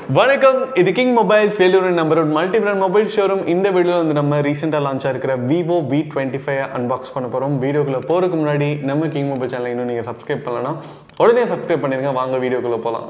வணக்கம் இது king mobiles வேலூரின் number one multi brand mobile showroom இந்த வீடியோவில் வந்து நம்ம ரீசெண்டாக லான்ச் இருக்கிற Vivo V twenty five unbox பண்ண போகிறோம் வீடியோக்குள்ளே போகிறதுக்கு முன்னாடி நம்ம கிங் மொபைல் சேனலை இன்னும் நீங்கள் சப்ஸ்கிரைப் பண்ணலன்னா உடனே சப்ஸ்கிரைப் பண்ணிருங்க வாங்க வீடியோக்குள்ளே போகலாம்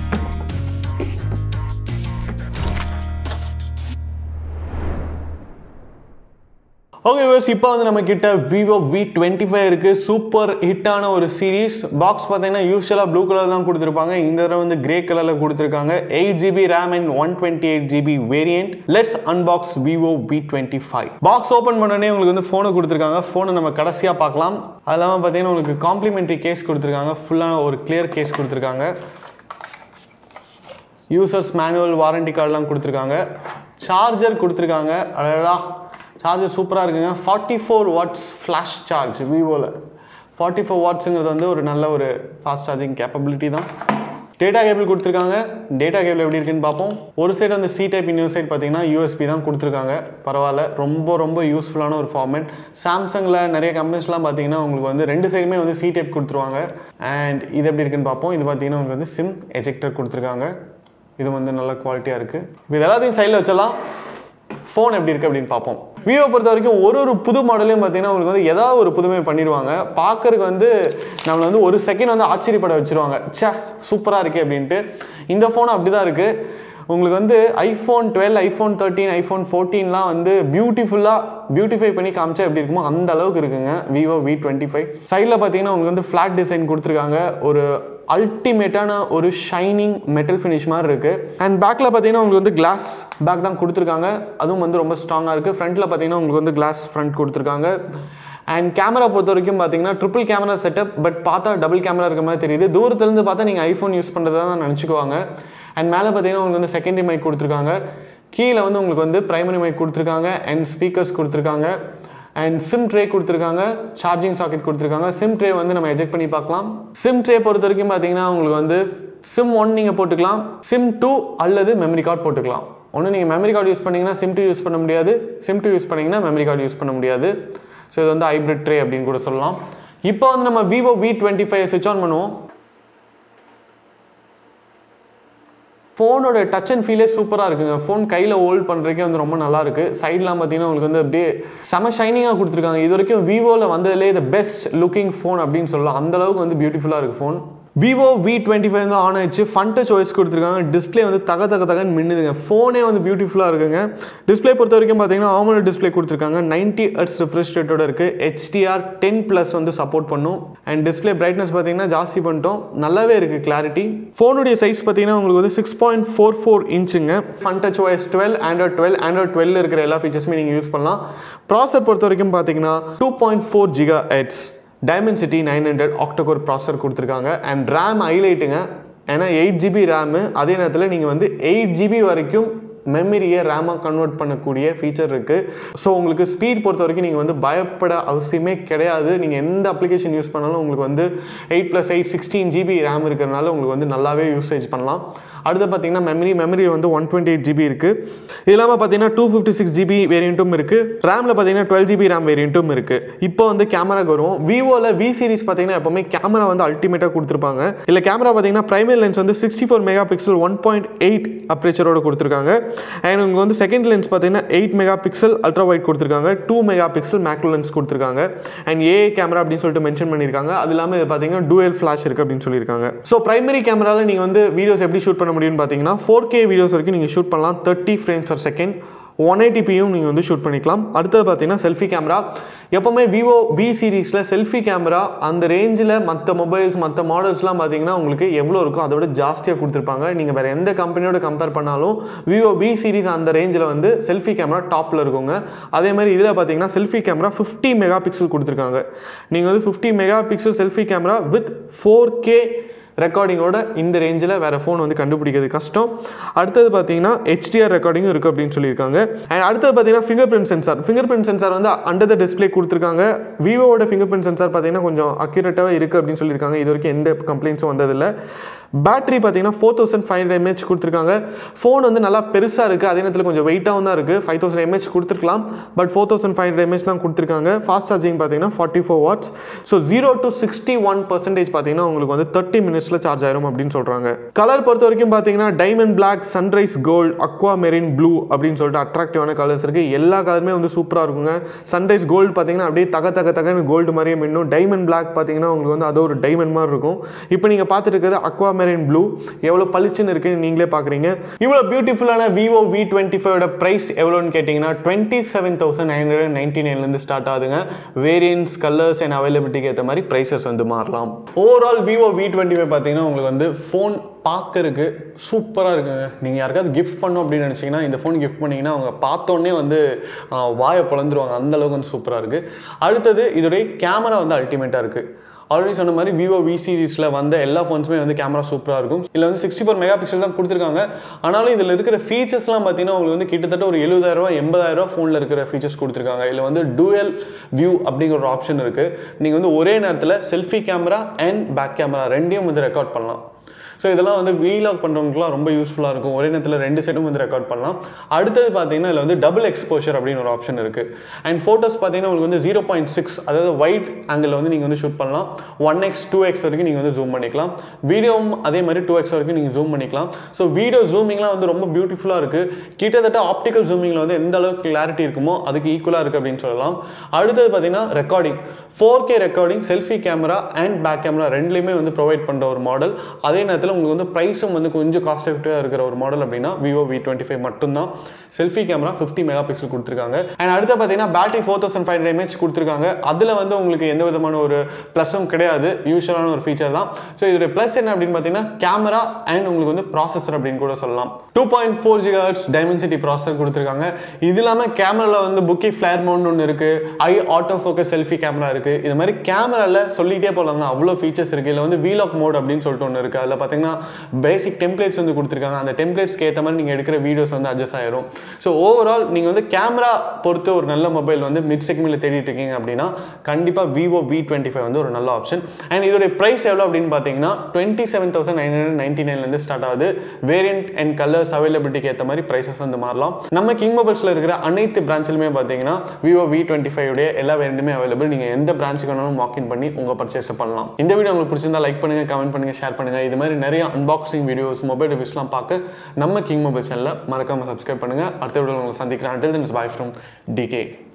ஓகே வியூவர்ஸ் இப்போ வந்து நம்ம கிட்ட விவோ வி டுவெண்ட்டி ஃபைவ் இருக்குது சூப்பர் ஹிட்டான ஒரு சீரிஸ் பாக்ஸ் பார்த்தீங்கன்னா யூஸ்வலாக ப்ளூ கலர் தான் கொடுத்துருப்பாங்க இந்த தடவை வந்து கிரே கலரில் கொடுத்துருக்காங்க eight GB RAM and one twenty eight GB variant let's unbox Vivo V twenty five box open பண்ணோடனே உங்களுக்கு வந்து ஃபோனை கொடுத்துருக்காங்க ஃபோனை நம்ம கடைசியாக பார்க்கலாம் அது இல்லாமல் பார்த்தீங்கன்னா உங்களுக்கு காம்ப்ளிமெண்ட்ரி கேஸ் கொடுத்துருக்காங்க ஃபுல்லாக ஒரு கிளியர் கேஸ் கொடுத்துருக்காங்க யூசர்ஸ் மேனுவல் வாரண்டி கார்டெலாம் கொடுத்துருக்காங்க சார்ஜர் கொடுத்துருக்காங்க அடடா சார்ஜர் சூப்பராக இருக்குங்க forty four watts flash charge விவோவில் ஃபார்ட்டி ஃபோர் வாட்ஸுங்கிறது வந்து ஒரு நல்ல ஒரு ஃபாஸ்ட் சார்ஜிங் கேப்பபிலிட்டி தான் டேட்டா கேபிள் கொடுத்துருக்காங்க டேட்டா கேபிள் எப்படி இருக்குன்னு பார்ப்போம் ஒரு சைடு வந்து சி டைப் இன்னொரு சைடு பார்த்தீங்கன்னா யூஎஸ்பி தான் கொடுத்துருக்காங்க பரவாயில்ல ரொம்ப ரொம்ப யூஸ்ஃபுல்லான ஒரு ஃபார்மேட் சாம்சங்கில் நிறைய கம்பெனிஸ்லாம் பார்த்தீங்கன்னா உங்களுக்கு வந்து ரெண்டு சைடுமே வந்து சி டைப் கொடுத்துருவாங்க அண்ட் இது எப்படி இருக்குன்னு பார்ப்போம் இது பார்த்தீங்கன்னா உங்களுக்கு வந்து சிம் எஜெக்டர் கொடுத்துருக்காங்க இது வந்து நல்ல குவாலிட்டியாக இருக்குது இது எல்லாத்தையும் சைடில் வச்சலாம் ஃபோன் எப்படி இருக்குது அப்படின்னு பார்ப்போம் விவோ பொறுத்த வரைக்கும் ஒரு ஒரு புது மாடலையும் பார்த்தீங்கன்னா உங்களுக்கு வந்து ஏதாவது ஒரு புதுமை பண்ணிடுவாங்க பார்க்கறதுக்கு வந்து நம்மளை வந்து ஒரு செகண்ட் வந்து ஆச்சரியப்பட வச்சுருவாங்க ச்சே சூப்பராக இருக்கே அப்படின்ட்டு இந்த ஃபோனும் அப்படி தான் இருக்குது உங்களுக்கு வந்து iPhone twelve iPhone thirteen iPhone ஃபோர்டீன்லாம் வந்து பியூட்டிஃபுல்லாக பியூட்டிஃபை பண்ணி காமிச்சா எப்படி இருக்குமோ அந்த அளவுக்கு இருக்குங்க விவோ வி டுவெண்ட்டி ஃபைவ் சைடில் பார்த்தீங்கன்னா உங்களுக்கு வந்து ஃப்ளாட் டிசைன் கொடுத்துருக்காங்க ஒரு அல்டிமேட்டான ஒரு ஷைனிங் மெட்டல் ஃபினிஷ் மாதிரி இருக்குது அண்ட் பேக்கில் பார்த்தீங்கன்னா உங்களுக்கு வந்து கிளாஸ் பேக் தான் கொடுத்துருக்காங்க அதுவும் வந்து ரொம்ப ஸ்ட்ராங்காக இருக்குது ஃப்ரண்ட்டில் பார்த்தீங்கன்னா உங்களுக்கு வந்து கிளாஸ் ஃப்ரண்ட் கொடுத்துருக்காங்க அண்ட் கேமரா பொறுத்த வரைக்கும் பார்த்தீங்கன்னா ட்ரிபிள் கேமரா செட்டப் பட் பார்த்தா டபுள் கேமரா இருக்க மாதிரி தெரியுது தூரத்துலேருந்து பார்த்தா நீங்கள் ஐஃபோன் யூஸ் பண்ணுறதா தான் நினச்சிக்குவாங்க அண்ட் மேலே பார்த்தீங்கன்னா உங்களுக்கு வந்து செகண்டரி மைக் கொடுத்துருக்காங்க கீழே வந்து உங்களுக்கு வந்து பிரைமரி மைக் கொடுத்துருக்காங்க அண்ட் ஸ்பீக்கர்ஸ் கொடுத்துருக்காங்க அண்ட் சிம் ட்ரே கொடுத்துருக்காங்க சார்ஜிங் சாக்கெட் கொடுத்துருக்காங்க சிம் ட்ரே வந்து நம்ம எஜெக்ட் பண்ணி பார்க்கலாம் சிம் ட்ரே பொறுத்த வரைக்கும் பார்த்தீங்கன்னா உங்களுக்கு வந்து சிம் ஒன் நீங்கள் போட்டுக்கலாம் சிம் டூ அல்லது மெமரி கார்டு போட்டுக்கலாம் ஒன்று நீங்கள் மெமரி கார்டு யூஸ் பண்ணிங்கன்னா சிம் டூ யூஸ் பண்ண முடியாது சிம் டூ யூஸ் பண்ணிங்கன்னா மெமரி கார்டு யூஸ் பண்ண முடியாது ஸோ இது வந்து ஹைப்ரிட் ட்ரே அப்படின்னு கூட சொல்லலாம் இப்போ வந்து நம்ம Vivo V twenty five switch on பண்ணுவோம் ஃபோனோட டச் அண்ட் ஃபீலே சூப்பராக இருக்குங்க ஃபோன் கையில் ஹோல்ட் பண்ணுறதுக்கே வந்து ரொம்ப நல்லா இருக்கு சைட்லாம் பார்த்தீங்கன்னா உங்களுக்கு வந்து அப்படியே செம ஷைனிங்காக கொடுத்துருக்காங்க இது வரைக்கும் விவோவில் வந்ததுலேயே த பெஸ்ட் லுக்கிங் ஃபோன் அப்படின்னு சொல்லலாம் அந்த அளவுக்கு வந்து பியூட்டிஃபுல்லாக இருக்குது phone Vivo V twenty five வந்து ஆன் ஆயிடுச்சு ஃபன் டச் ஓஎஸ் கொடுத்துருக்காங்க டிஸ்பிளே வந்து தக தக தகன்னு மின்னுதுங்க ஃபோனே வந்து பியூட்டிஃபுல்லாக இருக்குங்க டிஸ்பிளே பொறுத்த வரைக்கும் பார்த்தீங்கன்னா ஆமோல டிஸ்பிளே கொடுத்துருக்காங்க நைன்ட்டி ஹர்ட்ஸ் ரிஃப்ரெஷ் ரேட்டோட இருக்குது ஹெச்டிஆர் டென் ப்ளஸ் வந்து சப்போர்ட் பண்ணும் அண்ட் டிஸ்பிளே பிரைட்னஸ் பார்த்தீங்கன்னா ஜாஸ்தி பண்ணிட்டோம் நல்லாவே இருக்குது கிளாரிட்டி ஃபோனுடைய சைஸ் பார்த்தீங்கன்னா உங்களுக்கு வந்து சிக்ஸ் பாயிண்ட் ஃபோர் ஃபோர் இன்ச்சுங்க fun touch OS twelve Android twelve Android twelve இருக்கிற எல்லா ஃபீச்சர்ஸுமே நீங்கள் யூஸ் பண்ணலாம் ப்ராசர் பொறுத்த வரைக்கும் பார்த்தீங்கன்னா two point four gigahertz Dimensity nine hundred octa core processor கொடுத்துருக்காங்க அண்ட் ரேம் ஹைலைட்டுங்க ஏன்னா எயிட் ஜிபி ரேமு அதே நேரத்தில் நீங்கள் வந்து எயிட் ஜிபி வரைக்கும் மெமரியை ரேமாக கன்வெர்ட் பண்ணக்கூடிய ஃபீச்சர் இருக்குது ஸோ உங்களுக்கு ஸ்பீட் பொறுத்த வரைக்கும் நீங்கள் வந்து பயப்பட அவசியமே கிடையாது நீங்கள் எந்த அப்ளிகேஷன் யூஸ் பண்ணாலும் உங்களுக்கு வந்து eight plus eight sixteen GB RAM இருக்கிறனால உங்களுக்கு வந்து நல்லாவே யூசேஜ் பண்ணலாம் அடுத்து பார்த்தீங்கன்னா மெமரி மெமரி வந்து ஒன் டுவெண்ட்டி எயிட் ஜிபி இருக்குது இது இல்லாமல் பார்த்தீங்கன்னா டூ ஃபிஃப்டி சிக்ஸ் ஜிபி வேரியண்ட்டும் இருக்குது ரேமில் பார்த்தீங்கன்னா டுவெல் ஜிபி ரேம் வேரியண்ட்டும் இருக்குது இப்போ வந்து கேமராக்கு வரும் விவோவில் வி சீரிஸ் பார்த்தீங்கன்னா எப்போவுமே கேமரா வந்து அல்டிமேட்டாக கொடுத்துருப்பாங்க இல்லை கேமரா பார்த்தீங்கன்னா பிரைமரி லென்ஸ் வந்து sixty four mega pixel one point eight அப்ரேச்சரோட கொடுத்துருக்காங்க அண்ட் உங்களுக்கு வந்து செகண்ட் லென்ஸ் பார்த்தீங்கன்னா eight mega pixel ultra wide கொடுத்துருக்காங்க two mega pixel macro lens கொடுத்துருக்காங்க அண்ட் ஏஐ கேமரா அப்படின்னு சொல்லிட்டு மென்ஷன் பண்ணியிருக்காங்க அது இல்லாமல் இது பார்த்தீங்கன்னா டூயல் ஃப்ளாஷ் இருக்குது அப்படின்னு சொல்லியிருக்காங்க ஸோ பிரைமரி கேமராவில் நீங்கள் வந்து வீடியோஸ் எப்படி ஷூட் பண்ண முடியும்னு பார்த்தீங்கன்னா ஃபோர் கே வீடியோஸ் வரைக்கும் நீங்கள் ஷூட் பண்ணலாம் thirty frames per second one எயிட்டிபியும் நீங்கள் வந்து ஷூட் பண்ணிக்கலாம் அடுத்தது பார்த்தீங்கன்னா செல்ஃபி கேமரா எப்போவுமே விவோ வி சீரீஸில் செல்ஃபி கேமரா அந்த ரேஞ்சில் மற்ற மொபைல்ஸ் மற்ற மாடல்ஸ்லாம் பார்த்தீங்கன்னா உங்களுக்கு எவ்வளோ இருக்கும் அதை விட ஜாஸ்தியாக கொடுத்துருப்பாங்க நீங்கள் வேறு எந்த கம்பெனியோட கம்பேர் பண்ணாலும் விவோ வி சீரிஸ் அந்த ரேஞ்சில் வந்து செல்ஃபி கேமரா டாப்பில் இருக்குங்க அதே மாதிரி இதில் பார்த்தீங்கன்னா selfie camera fifty mega pixel கொடுத்துருக்காங்க நீங்கள் வந்து fifty mega pixel selfie camera with four K ரெக்கார்டிங்கோட இந்த ரேஞ்சில் வேறு ஃபோன் வந்து கண்டுபிடிக்கிறது கஷ்டம் அடுத்தது பார்த்தீங்கன்னா ஹெச்டிஆர் ரெக்கார்டிங்கும் இருக்குது அப்படின்னு சொல்லியிருக்காங்க அண்ட் அடுத்தது பார்த்தீங்கன்னா finger print sensor finger print sensor வந்து அண்டர் த டிஸ்பிளே கொடுத்துருக்காங்க விவோவோட ஃபிங்கர் பிரிண்ட் சென்சார் பார்த்தீங்கன்னா கொஞ்சம் அக்யூரேட்டாக இருக்குது அப்படின்னு சொல்லியிருக்காங்க இது வரைக்கும் எந்த கம்ப்ளைண்ட்ஸும் வந்ததில்லை பேட்டரி பார்த்தீங்கன்னா four thousand five hundred mAh கொடுத்துருக்காங்க ஃபோன் வந்து நல்லா பெருசாக இருக்குது அதே நேரத்தில் கொஞ்சம் வெயிட்டாகவும் தான் இருக்குது ஃபைவ் தௌசண்ட் எம்ஏஹெச் கொடுத்துருக்கலாம் but four thousand five hundred mAh தான் கொடுத்துருக்காங்க ஃபாஸ்ட் சார்ஜிங் பார்த்தீங்கன்னா forty four watts so zero to sixty one percentage பார்த்தீங்கன்னா உங்களுக்கு வந்து தேர்ட்டி மினிட்ஸில் சார்ஜ் ஆயிரும் அப்படின்னு சொல்கிறாங்க கலர் பொறுத்த வரைக்கும் பார்த்தீங்கன்னா diamond black sunrise gold aquamarine blue அப்படின்னு சொல்லிட்டு அட்ராக்டிவான கலர்ஸ் இருக்குது எல்லா கலருமே வந்து சூப்பராக இருக்குங்க சன்ரைஸ் கோல்டு பார்த்தீங்கன்னா அப்படியே தக தக தகன்னு கோல்டு மாதிரியே மின்னும் டைமண்ட் பிளாக் பார்த்தீங்கன்னா உங்களுக்கு வந்து அது ஒரு டைமண்ட் மாதிரி இருக்கும் இப்போ நீங்கள் பார்த்துட்டு இருக்கிறது அக்வா மெரின் ப்ளூ எவ்வளோ பளிச்சுன்னு இருக்குன்னு நீங்களே பார்க்குறீங்க இவ்வளோ பியூட்டிஃபுல்லான விவோ வி டுவெண்ட்டி ஃபைவோட ப்ரைஸ் எவ்வளோன்னு கேட்டிங்கன்னா twenty seven thousand nine hundred ninety நைன்லேருந்து ஸ்டார்ட் ஆகுதுங்க வேரியன்ஸ் கலர்ஸ் அண்ட் அவைலபிலிட்டிக்கு ஏற்ற மாதிரி ப்ரைஸஸ் வந்து மாறலாம் overall Vivo V twenty five பார்த்தீங்கன்னா உங்களுக்கு வந்து ஃபோன் பார்க்கறதுக்கு சூப்பராக இருக்குங்க நீங்கள் யாருக்காவது கிஃப்ட் பண்ணோம் அப்படின்னு நினச்சிங்கன்னா இந்த ஃபோன் கிஃப்ட் பண்ணிங்கன்னா அவங்க பார்த்தோன்னே வந்து ஆஹ், வாயை பிளந்துருவாங்க அந்த அளவுக்கு வந்து சூப்பராக இருக்குது அடுத்தது இதோடைய கேமரா வந்து அல்டிமேட்டாக இருக்குது ஆல்ரெடி சொன்ன மாதிரி விவோ வி சீரிஸில் வந்த எல்லா ஃபோன்ஸுமே வந்து கேமரா சூப்பராக இருக்கும் இதில் வந்து சிக்ஸ்டி ஃபோர் மெகா பிக்சல் தான் கொடுத்துருக்காங்க ஆனாலும் இதில் இருக்கிற ஃபீச்சர்ஸ்லாம் பார்த்தீங்கன்னா உங்களுக்கு வந்து கிட்டத்தட்ட ஒரு எழுபதாயிரரூவா எண்பதாயிரரூவா ஃபோனில் இருக்கிற ஃபீச்சர்ஸ் கொடுத்துருக்காங்க இதில் வந்து டூயல் வியூ அப்படிங்கிற ஒரு ஆப்ஷன் இருக்குது நீங்கள் வந்து ஒரே நேரத்தில் selfie camera and back camera ரெண்டையும் வந்து ரெக்கார்ட் பண்ணலாம் ஸோ இதெல்லாம் வந்து வீலாக் பண்ணுறவங்களுக்குலாம் ரொம்ப யூஸ்ஃபுல்லாக இருக்கும் ஒரே நேரத்தில் ரெண்டு செட்டும் வந்து ரெக்கார்ட் பண்ணலாம் அடுத்தது பார்த்தீங்கன்னா இதில் வந்து டபுள் எக்ஸ்போஷர் அப்படின்னு ஒரு ஆப்ஷன் இருக்குது அண்ட் ஃபோட்டோஸ் பார்த்தீங்கன்னா உங்களுக்கு வந்து ஜீரோ பாயிண்ட் சிக்ஸ் அதாவது வைட் ஆங்கிளில் வந்து நீங்கள் வந்து ஷூட் பண்ணலாம் ஒன் எக்ஸ் டூ எக்ஸ் வரைக்கும் நீங்கள் வந்து ஜூம் பண்ணிக்கலாம் வீடியோவும் அதே மாதிரி டூ எக்ஸ் வரைக்கும் நீங்கள் ஜூம் பண்ணிக்கலாம் ஸோ வீடியோ ஜூமிங்லாம் வந்து ரொம்ப பியூட்டிஃபுல்லாக இருக்குது கிட்டத்தட்ட ஆப்டிக்கல் ஜூமிங்கில் வந்து எந்த அளவுக்கு கிளாரிட்டி இருக்குமோ அதுக்கு ஈக்குவலாக இருக்குது அப்படின்னு சொல்லலாம் அடுத்தது பார்த்தீங்கன்னா recording four K recording selfie camera and back camera ரெண்டுலேயுமே வந்து ப்ரொவைட் பண்ணுற ஒரு மாடல் அதே நேரத்தில் உங்களுக்கு வந்து ப்ரைஸும் வந்து கொஞ்சம் காஸ்ட் எஃபெக்டிவாக இருக்கிற ஒரு மாடல் அப்படின்னா விவோ வி டுவெண்ட்டி ஃபைவ் மட்டும்தான் selfie camera fifty mega pixel கொடுத்துருக்காங்க அண்ட் அடுத்து பார்த்தீங்கன்னா battery four thousand five hundred mAh கொடுத்துருக்காங்க அதில் வந்து உங்களுக்கு எந்த விதமான ஒரு ப்ளஸும் கிடையாது யூஸ்வலான ஒரு ஃபீச்சர் தான் ஸோ இதோட ப்ளஸ் என்ன அப்படின்னு பார்த்தீங்கன்னா கேமரா அண்ட் உங்களுக்கு வந்து ப்ராசஸர் அப்படின்னு கூட சொல்லலாம் two point four gigahertz Dimensity processor கொடுத்துருக்காங்க இது இல்லாமல் கேமராவில் வந்து புக்கி ஃப்ளேர் மோட்னு ஒன்று இருக்குது AI auto focus selfie camera இருக்குது இது மாதிரி கேமராவில் சொல்லிகிட்டே போகலாங்க அவ்வளோ ஃபீச்சர்ஸ் இருக்குது இதில் வந்து வீலாக் மோட் அப்படின்னு சொல்லிட்டு ஒன்று இருக்குது அதில் பார்த்தீங்கன்னா பேசிக் டெம்ப்ளேட்ஸ் வந்து கொடுத்துருக்காங்க அந்த டெம்ப்ளேட்ஸ்க்கு ஏற்ற மாதிரி நீங்கள் எடுக்கிற வீடியோஸ் வந்து அட்ஜஸ்ட் ஆயிரும் ஸோ ஓவரால் நீங்கள் வந்து கேமரா பொறுத்து ஒரு நல்ல மொபைல் வந்து மிட் செக்மெண்ட்டில் தேடிட்டு இருக்கீங்க அப்படின்னா கண்டிப்பாக விவோ வி டுவெண்ட்டி ஃபைவ் வந்து ஒரு நல்ல ஆப்ஷன் அண்ட் இதோடைய ப்ரைஸ் எவ்வளோ அப்படின்னு பார்த்தீங்கன்னா twenty seven thousand nine hundred ninety நைன்லேருந்து ஸ்டார்ட் ஆகுது வேரியன்ட் அண்ட் கலர்ஸ் அவைலபிலிட்டிக்கு ஏற்ற மாதிரி ப்ரைஸஸ் வந்து மாறலாம் நம்ம கிங் மொபைல்ஸில் இருக்கிற அனைத்து பிரான்ச்சிலுமே பார்த்தீங்கன்னா விவோ வி டுவெண்ட்டி ஃபைவ் உடைய எல்லா வேரியண்ட்டுமே அவைலபிள் நீங்கள் எந்த பிரான்ச்சுக்கு வேணாலும் வாக்கின் பண்ணி உங்கள் பர்ச்சேஸ் பண்ணலாம் இந்த வீடியோ உங்களுக்கு பிடிச்சிருந்தா லைக் பண்ணுங்க கமெண்ட் பண்ணுங்க ஷேர் பண்ணுங்க இது மாதிரி நிறைய அன்பாக்சிங் வீடியோஸ் மொபைல் ரிவ்யூஸ்லாம் பார்க்க நம்ம கிங் மொபைல் சேனலை மறக்காம சப்ஸ்கிரைப் பண்ணுங்க அடுத்த வீடியோ உங்களை சந்திக்கிறேன் until then it's bye from DK